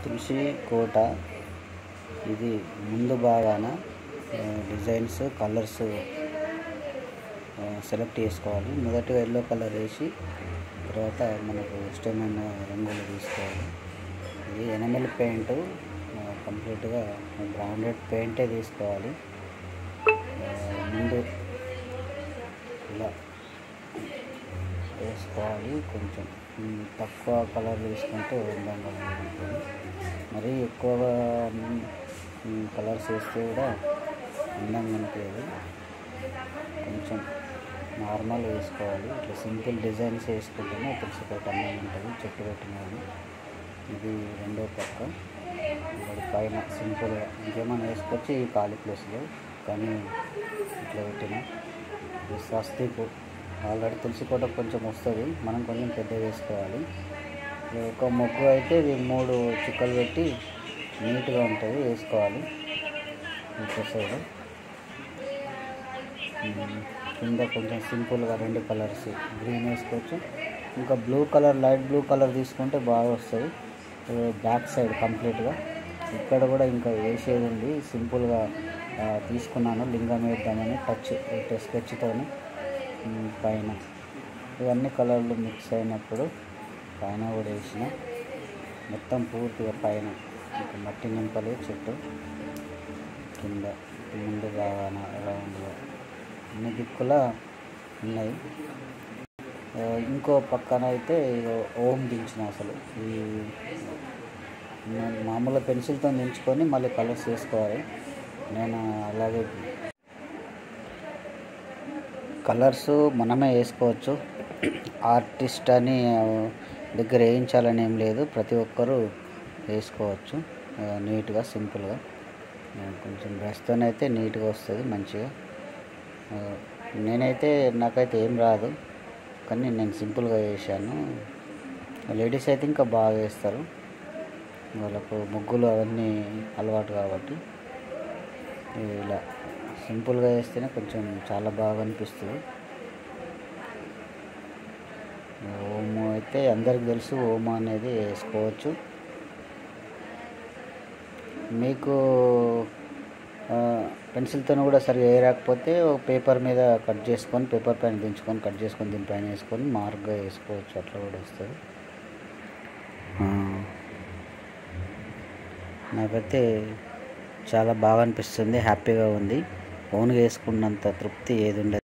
తులసి కోట ఇది ముందు భాగాన ఆ, డిజైన్స్ కలర్స్ ఆ, సెలెక్ట్ చేసుకోవాలి మొదటిగా ఎల్లో కలర్ వేసి తర్వాత మనకు ఇష్టమైన రంగులు తీసుకోవాలి ఇది ఎనమల్ పెయింట్ ఆ, కంప్లీట్గా బ్రాండెడ్ పెయింటే తీసుకోవాలి ఆ, ముందు ఇలా వేసుకోవాలి కొంచెం ఉమ్, తక్కువ కలర్ వేసుకుంటే అందంగా ఉంటుంది మరీ ఎక్కువగా ఉమ్, కలర్స్ వేస్తే కూడా అందంగా అనిపించదు కొంచెం నార్మల్ వేసుకోవాలి ఇట్లా సింపుల్ డిజైన్స్ వేసుకుంటేనే తులసికోట అందంగా ఉంటుంది చెట్టు పెట్టినది ఇది రెండో పక్క ఇక్కడ పైన సింపుల్గా ఇంకేమైనా వేసుకోవచ్చు ఈ ఖాళీ ప్లేస్లో కానీ ఇట్లా పెట్టిన ఇది స్వస్తిక్ ఆల్రెడీ తులసి కోట కొంచెం వస్తుంది మనం కొంచెం పెద్ద వేసుకోవాలి ఇది ఒక మొగ్గు అయితే ఇది మూడు చుక్కలు పెట్టి నీట్గా ఉంటుంది వేసుకోవాలి ఇటు సైడ్ ఉమ్, కింద కొంచెం సింపుల్గా రెండు కలర్స్ గ్రీన్ వేసుకోవచ్చు ఇంకా blue colour light blue colour తీసుకుంటే బాగా వస్తుంది బ్యాక్ సైడ్ కంప్లీట్గా ఇక్కడ కూడా ఇంకా వేసేది ఉంది సింపుల్గా ఆ, తీసుకున్నాను లింగం వేద్దామని టచ్ స్కెచ్తో పైన ఇవన్నీ కలర్లు మిక్స్ అయినప్పుడు పైన కూడా వేసిన మొత్తం పూర్తిగా పైన ఇంకా మట్టి నింపలు చెట్టు కింద ముందు బాగాన రౌండ్గా అన్ని దిక్కుల ఉన్నాయి ఆ, ఇంకో పక్కన అయితే ఇగో ఓం దించిన అసలు ఈ నేను మామూలుగా పెన్సిల్తో దించుకొని మళ్ళీ కలర్స్ వేసుకోవాలి నేను అలాగే కలర్స్ మనమే వేసుకోవచ్చు ఆర్టిస్ట్ అని ఆ, దగ్గర వేయించాలని ఏం లేదు ప్రతి ఒక్కరూ వేసుకోవచ్చు ఆ, నీట్గా సింపుల్గా ఆ, కొంచెం బ్రష్తోనైతే నీట్గా వస్తుంది మంచిగా ఆ, నేనైతే నాకైతే ఏం రాదు కానీ నేను సింపుల్గా వేసాను లేడీస్ అయితే ఇంకా బాగా వేస్తారు వాళ్ళకు ముగ్గులు అవన్నీ అలవాటు కాబట్టి ఇలా సింపుల్గా వేస్తేనే కొంచెం చాలా బాగా అనిపిస్తుంది ఓము అయితే అందరికి తెలుసు ఓము అనేది వేసుకోవచ్చు మీకు పెన్సిల్తో కూడా సరిగా వేయరాకపోతే ఒక పేపర్ మీద కట్ చేసుకొని పేపర్ పైన దించుకొని కట్ చేసుకొని దీనిపైన వేసుకొని మార్క్గా వేసుకోవచ్చు అట్లా కూడా వస్తుంది ఆ, నాకైతే చాలా బాగా అనిపిస్తుంది హ్యాపీగా ఉంది ఓన్గా వేసుకున్నంత తృప్తి ఏది ఉండదు